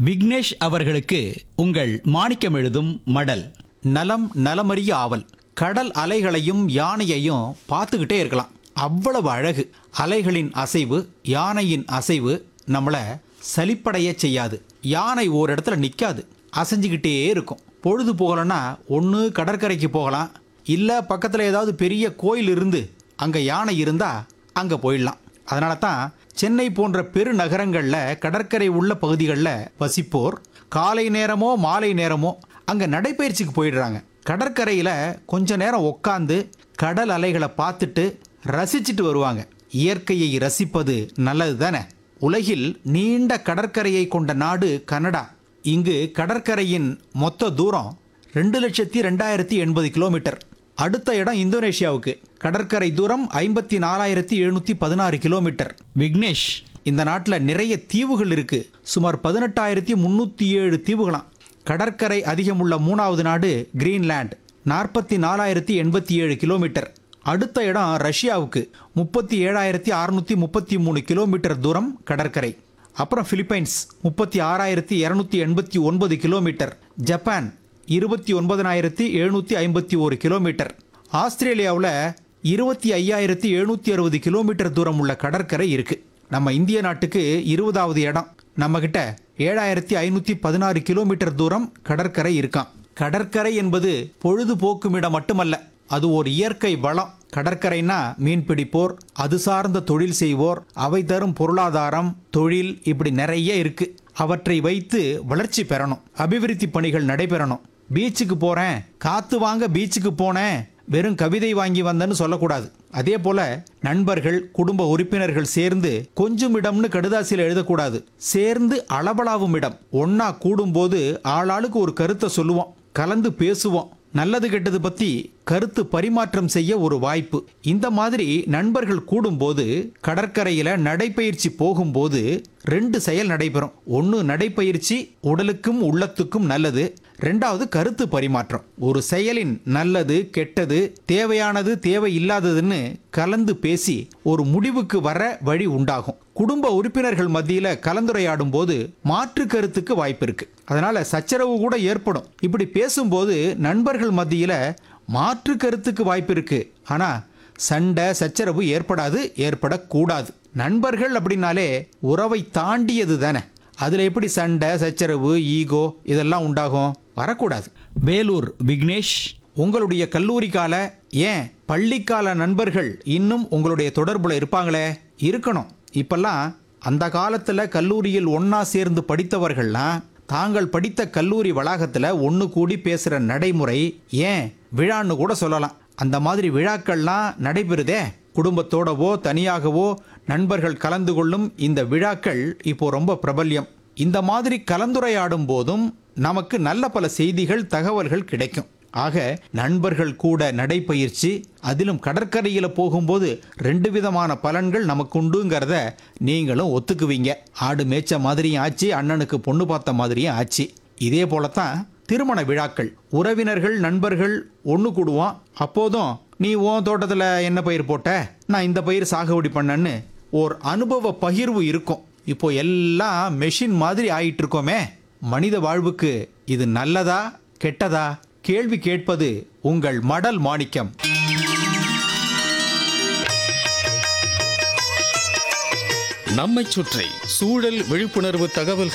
விக்னேஷ் அவர்களுக்கு உங்கள் மாணிக்கம் எழுதும் மடல் நலம் நலமறிய ஆவல் கடல் அலைகளையும் யானையையும் பார்த்துக்கிட்டே இருக்கலாம் அவ்வளவு அழகு அலைகளின் அசைவு யானையின் அசைவு நம்மளை சலிப்படைய செய்யாது யானை ஒரு இடத்துல நிற்காது அசைஞ்சுக்கிட்டே இருக்கும் பொழுது போகலன்னா ஒன்று கடற்கரைக்கு போகலாம் இல்லை பக்கத்தில் ஏதாவது பெரிய கோயில் இருந்து அங்கே யானை இருந்தால் அங்கே போயிடலாம் அதனால தான் சென்னை போன்ற பெருநகரங்களில் கடற்கரை உள்ள பகுதிகளில் வசிப்போர் காலை நேரமோ மாலை நேரமோ அங்கே நடைப்பயிற்சிக்கு போயிடுறாங்க கடற்கரையில் கொஞ்ச நேரம் உட்காந்து கடல் அலைகளை பார்த்துட்டு ரசிச்சுட்டு வருவாங்க இயற்கையை ரசிப்பது நல்லது தானே உலகில் நீண்ட கடற்கரையை கொண்ட நாடு கனடா இங்கு கடற்கரையின் மொத்த தூரம் ரெண்டு லட்சத்தி ரெண்டாயிரத்தி எண்பது கிலோமீட்டர் அடுத்த இடம் இந்தோனேஷியாவுக்கு கடற்கரை தூரம் ஐம்பத்தி நாலாயிரத்தி எழுநூற்றி பதினாறு கிலோமீட்டர் விக்னேஷ் இந்த நாட்டில் நிறைய தீவுகள் இருக்கு சுமார் பதினெட்டாயிரத்தி முந்நூற்றி ஏழு தீவுகளாம் கடற்கரை அதிகமுள்ள மூணாவது நாடு கிரீன்லாந்து நாற்பத்தி நாலாயிரத்தி எண்பத்தி ஏழு கிலோமீட்டர் அடுத்த இடம் ரஷ்யாவுக்கு முப்பத்தி ஏழாயிரத்தி அறுநூத்தி முப்பத்தி மூணு கிலோமீட்டர் தூரம் கடற்கரை அப்புறம் பிலிப்பைன்ஸ் முப்பத்தி ஆறாயிரத்தி இரநூத்தி எண்பத்தி ஒன்பது கிலோமீட்டர் ஜப்பான் இருபத்தி ஒன்பதனாயிரத்தி எழுநூற்றி ஐம்பத்தி ஒரு கிலோமீட்டர் ஆஸ்திரேலியாவில் இருபத்தி ஐயாயிரத்தி எழுநூற்றி அறுபது கிலோமீட்டர் தூரம் உள்ள கடற்கரை இருக்கு நம்ம இந்திய நாட்டுக்கு இருபதாவது இடம் நம்மக்கிட்ட ஏழாயிரத்தி ஐநூற்றி பதினாறு கிலோமீட்டர் தூரம் கடற்கரை இருக்காம் கடற்கரை என்பது பொழுதுபோக்கும் இடம் மட்டுமல்ல அது ஒரு இயற்கை வளம் கடற்கரைனா மீன் பிடிப்போர் அது சார்ந்த தொழில் செய்வோர் அவை தரும் பொருளாதாரம் தொழில் இப்படி நிறைய இருக்கு அவற்றை வைத்து வளர்ச்சி பெறணும் அபிவிருத்தி பணிகள் நடைபெறணும் பீச்சுக்கு போறேன் காத்து வாங்க பீச்சுக்கு போனேன் வெறும் கவிதை வாங்கி வந்தேன்னு சொல்லக்கூடாது அதே போல நண்பர்கள் குடும்ப உறுப்பினர்கள் சேர்ந்து கொஞ்சம் இடம்னு கடுதாசியில் எழுதக்கூடாது சேர்ந்து அளவலாவும் இடம் ஒன்னா கூடும்போது ஆளாளுக்கு ஒரு கருத்தை சொல்லுவோம் கலந்து பேசுவோம் நல்லது கெட்டது பத்தி கருத்து பரிமாற்றம் செய்ய ஒரு வாய்ப்பு இந்த மாதிரி நண்பர்கள் கூடும்போது கடற்கரையில நடைப்பயிற்சி போகும்போது ரெண்டு செயல் நடைபெறும் ஒன்று நடைப்பயிற்சி உடலுக்கும் உள்ளத்துக்கும் நல்லது ரெண்டாவது கருத்து பரிமாற்றம் ஒரு செயலின் நல்லது கெட்டது தேவையானது தேவையில்லாததுன்னு கலந்து பேசி ஒரு முடிவுக்கு வர வழி உண்டாகும் குடும்ப உறுப்பினர்கள் மத்தியில கலந்துரையாடும் போது மாற்று கருத்துக்கு வாய்ப்பு இருக்கு அதனால சச்சரவு கூட ஏற்படும் இப்படி பேசும்போது நண்பர்கள் மத்தியில மாற்று கருத்துக்கு வாய்ப்பு இருக்கு ஆனா சண்டை சச்சரவு ஏற்படாது ஏற்படக்கூடாது நண்பர்கள் அப்படின்னாலே உறவை தாண்டியது தானே அதுல எப்படி சண்டை சச்சரவு ஈகோ இதெல்லாம் உண்டாகும் வரக்கூடாது வேலூர் விக்னேஷ் உங்களுடைய கல்லூரி கால ஏன் பள்ளிக்கால நண்பர்கள் இன்னும் உங்களுடைய தொடர்புல இருப்பாங்களே இருக்கணும் இப்பெல்லாம் அந்த காலத்துல கல்லூரியில் ஒண்ணா சேர்ந்து படித்தவர்கள்லாம் தாங்கள் படித்த கல்லூரி வளாகத்துல ஒன்று கூடி பேசுற நடைமுறை ஏன் விழான்னு கூட சொல்லலாம் அந்த மாதிரி விழாக்கள்லாம் நடைபெறுதே குடும்பத்தோடவோ தனியாகவோ நண்பர்கள் கலந்து கொள்ளும் இந்த விழாக்கள் இப்போ ரொம்ப பிரபல்யம் இந்த மாதிரி கலந்துரையாடும் போதும் நமக்கு நல்ல பல செய்திகள் தகவல்கள் கிடைக்கும் ஆக நண்பர்கள் கூட நடைப்பயிற்சி அதிலும் கடற்கரையில் போகும்போது ரெண்டு விதமான பலன்கள் நமக்கு உண்டுங்கிறத நீங்களும் ஒத்துக்குவீங்க ஆடு மேய்ச்ச மாதிரியும் ஆச்சு அண்ணனுக்கு பொண்ணு பார்த்த மாதிரியும் ஆச்சு இதே போலத்தான் திருமண விழாக்கள் உறவினர்கள் நண்பர்கள் ஒன்று கூடுவோம் அப்போதும் நீ உன் தோட்டத்தில் என்ன பயிர் போட்ட நான் இந்த பயிர் சாகுபடி பண்ணேன்னு ஓர் அனுபவ பகிர்வு இருக்கும் இப்போ எல்லாம் மெஷின் மாதிரி ஆயிட்டு இருக்கோமே மனித வாழ்வுக்கு இது நல்லதா கெட்டதா கேள்வி கேட்பது உங்கள் மடல் மாணிக்கம் நம்மைச் சுற்றி சூழல் விழிப்புணர்வு தகவல்